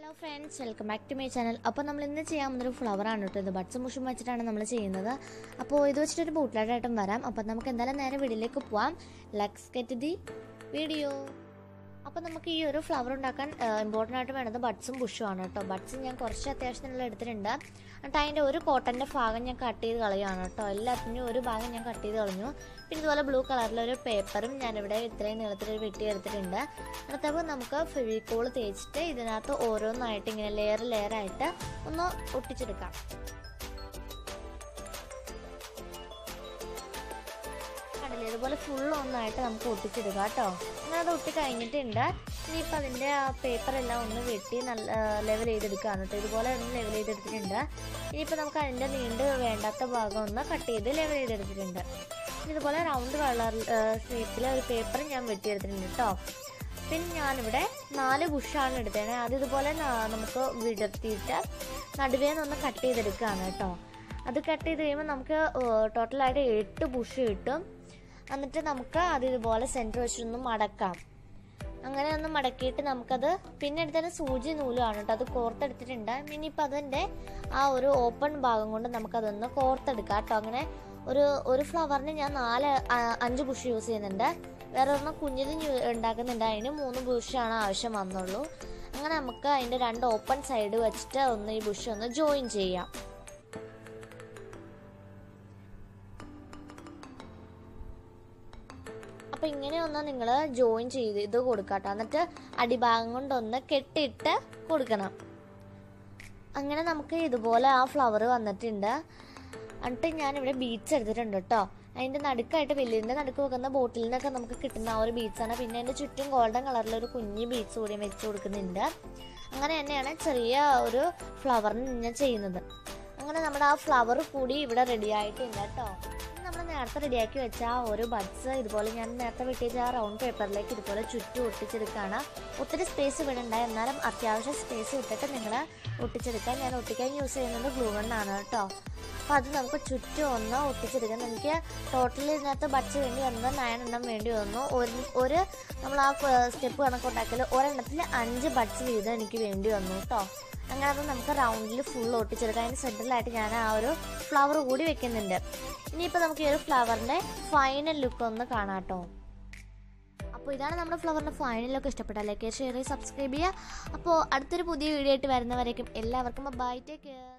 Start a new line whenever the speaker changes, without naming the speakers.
hello friends welcome back to my channel അപ്പോൾ നമ്മൾ ഇന്ന് ചെയ്യാൻ പോകുന്നൊരു ഫ്ലവർ ആണ് കേട്ടോ ഇത് ബഡ്സും മുഷും വെച്ചിട്ടാണ് നമ്മൾ ചെയ്യുന്നത് അപ്പോൾ ഇത് വെച്ചിട്ടൊരു ബൂട്ടിലായിട്ടായിട്ടും വരാം അപ്പോൾ നമുക്ക് എന്തായാലും നേരെ വീഡിയോയിലേക്ക് പോവാം ലെറ്റ്സ് ഗെറ്റ് ദി വീഡിയോ അപ്പോൾ നമുക്ക് ഈ ഒരു ഫ്ലവർ ഉണ്ടാക്കാൻ ഇമ്പോർട്ടൻ്റ് ആയിട്ട് വേണ്ടത് ബഡ്സും ബുഷും ആണ് കേട്ടോ ബഡ്സ് ഞാൻ കുറച്ച് അത്യാവശ്യത്തിനുള്ള എടുത്തിട്ടുണ്ട് എന്നിട്ട് അതിൻ്റെ ഒരു കോട്ടൻ്റെ ഭാഗം ഞാൻ കട്ട് ചെയ്ത് കളയുകയാണ് കേട്ടോ എല്ലാത്തിനും ഒരു ഭാഗം ഞാൻ കട്ട് ചെയ്ത് കളഞ്ഞു പിന്നെ ഇതുപോലെ ബ്ലൂ കളറിലൊരു പേപ്പറും ഞാനിവിടെ ഇത്രയും നീളത്തിലൊരു വെട്ടി എടുത്തിട്ടുണ്ട് എന്നിട്ടപ്പോൾ നമുക്ക് ഫെവിക്കോൾ തേച്ചിട്ട് ഇതിനകത്ത് ഓരോന്നായിട്ട് ഇങ്ങനെ ലെയർ ലെയർ ആയിട്ട് ഒന്ന് ഒട്ടിച്ചെടുക്കാം കണ്ടില്ലേ ഇതുപോലെ ഫുൾ ഒന്നായിട്ട് നമുക്ക് ഒട്ടിച്ചെടുക്കാം കേട്ടോ അങ്ങനെ അത് ഒട്ടി കഴിഞ്ഞിട്ടുണ്ട് ഇനിയിപ്പോൾ അതിൻ്റെ ആ പേപ്പറെല്ലാം ഒന്ന് വെട്ടി നല്ല ലെവൽ ചെയ്തെടുക്കുകയാണ് കേട്ടോ ഇതുപോലെ ഒന്ന് ലെവൽ ചെയ്തെടുത്തിട്ടുണ്ട് ഇനിയിപ്പോൾ നമുക്ക് അതിൻ്റെ നീണ്ട് വേണ്ടാത്ത ഭാഗം ഒന്ന് കട്ട് ചെയ്ത് ലെവൽ ചെയ്തെടുത്തിട്ടുണ്ട് ഇനി ഇതുപോലെ റൗണ്ട് കളർ ഷേപ്പിലെ ഒരു പേപ്പർ ഞാൻ വെട്ടിയെടുത്തിട്ടുണ്ട് കേട്ടോ പിന്നെ ഞാനിവിടെ നാല് ബുഷാണ് എടുത്തത് അത് ഇതുപോലെ ന- നമുക്ക് വിടർത്തിയിട്ട് നടുവേ നിന്ന് കട്ട് ചെയ്തെടുക്കുകയാണ് കേട്ടോ അത് കട്ട് ചെയ്ത് കഴിയുമ്പോൾ നമുക്ക് ടോട്ടലായിട്ട് എട്ട് ബുഷ് കിട്ടും എന്നിട്ട് നമുക്ക് അത് ഇതുപോലെ സെൻറ്റർ വെച്ചൊന്ന് മടക്കാം അങ്ങനെ ഒന്ന് മടക്കിയിട്ട് നമുക്കത് പിന്നെ എടുത്തതിന് സൂചി നൂലുമാണ് കേട്ടോ അത് കോർത്തെടുത്തിട്ടുണ്ട് ഇനിയിപ്പോൾ അതിൻ്റെ ആ ഒരു ഓപ്പൺ ഭാഗം കൊണ്ട് നമുക്കതൊന്ന് കോർത്തെടുക്കാം കേട്ടോ അങ്ങനെ ഒരു ഒരു ഫ്ലവറിന് ഞാൻ നാല് ആ- അഞ്ച് ബുഷ് യൂസ് ചെയ്യുന്നുണ്ട് വേറെ ഒരെണ്ണം കുഞ്ഞിത് യു- ഉണ്ടാക്കുന്നുണ്ട് അതിന് മൂന്ന് ബുഷാണ് ആവശ്യം വന്നുള്ളൂ അങ്ങനെ നമുക്ക് അതിൻ്റെ രണ്ട് ഓപ്പൺ സൈഡ് വെച്ചിട്ട് ഒന്ന് ഈ ബുഷ് ഒന്ന് ജോയിൻ ചെയ്യാം അപ്പോൾ ഇങ്ങനെ ഒന്ന് നിങ്ങൾ ജോയിൻ ചെയ്ത് ഇത് കൊടുക്കാട്ടോ എന്നിട്ട് അടിഭാഗം കൊണ്ടൊന്ന് കെട്ടിയിട്ട് കൊടുക്കണം അങ്ങനെ നമുക്ക് ഇതുപോലെ ആ ഫ്ലവർ വന്നിട്ടുണ്ട് എന്നിട്ട് ഞാനിവിടെ ബീറ്റ്സ് എടുത്തിട്ടുണ്ട് കേട്ടോ അതിൻ്റെ നടുക്കായിട്ട് വലിയതിൻ്റെ നടുക്ക് വെക്കുന്ന ബോട്ടിൽ നിന്നൊക്കെ നമുക്ക് കിട്ടുന്ന ആ ഒരു ബീറ്റ്സാണ് പിന്നെ അതിൻ്റെ ചുറ്റും ഗോൾഡൻ കളറിലൊരു കുഞ്ഞ് ബീറ്റ്സ് കൂടി വെച്ച് കൊടുക്കുന്നുണ്ട് അങ്ങനെ തന്നെയാണ് ചെറിയ ഒരു ഫ്ലവറിന് ഞാൻ ചെയ്യുന്നത് അങ്ങനെ നമ്മുടെ ആ ഫ്ലവർ കൂടി ഇവിടെ റെഡി ആയിട്ടുണ്ട് കേട്ടോ നമ്മൾ നേരത്തെ റെഡിയാക്കി വെച്ച ആ ഒരു ബഡ്സ് ഇതുപോലെ ഞാൻ നേരത്തെ വെട്ടിച്ച ആ റൗണ്ട് പേപ്പറിലേക്ക് ഇതുപോലെ ചുറ്റും ഒട്ടിച്ചെടുക്കുകയാണ് ഒത്തിരി സ്പേസ് വിടണ്ട എന്നാലും അത്യാവശ്യം സ്പേസ് വിട്ടിട്ട് നിങ്ങൾ ഒട്ടിച്ചെടുക്കാൻ ഞാൻ ഒട്ടിക്കാൻ യൂസ് ചെയ്യുന്നത് ഗ്ലൂ ആണ് കേട്ടോ അപ്പോൾ അത് നമുക്ക് ചുറ്റും ഒന്ന് ഒട്ടിച്ചെടുക്കാം എനിക്ക് ടോട്ടലി ഇതിനകത്ത് ബഡ്സ് വേണ്ടി വന്നത് നയൻ എണ്ണം വേണ്ടി വന്നു ഒരു ഒരു നമ്മൾ ആ സ്റ്റെപ്പ് കണക്കുണ്ടാക്കിയാൽ ഒരെണ്ണത്തിൽ അഞ്ച് ബഡ്സ് വീതം എനിക്ക് വേണ്ടി വന്നു കേട്ടോ അങ്ങനെ അത് നമുക്ക് റൗണ്ടിൽ ഫുൾ ഒട്ടിച്ചെടുക്കാം അതിന് സെൻറ്ററിലായിട്ട് ഞാൻ ആ ഒരു ഫ്ലവർ കൂടി വെക്കുന്നുണ്ട് ഇനിയിപ്പോൾ നമുക്ക് ഈ ഒരു ഫ്ലവറിൻ്റെ ഫൈനൽ ലുക്ക് ഒന്ന് കാണാം കേട്ടോ അപ്പോൾ ഇതാണ് നമ്മുടെ ഫ്ലവറിൻ്റെ ഫൈനൽ ലുക്ക് ഇഷ്ടപ്പെട്ടാൽ ലൈക്ക് ഷെയർ സബ്സ്ക്രൈബ് ചെയ്യുക അപ്പോൾ അടുത്തൊരു പുതിയ വീഡിയോ ആയിട്ട് വരുന്നവരേക്കും എല്ലാവർക്കും ബൈ ടേക്ക് കെയർ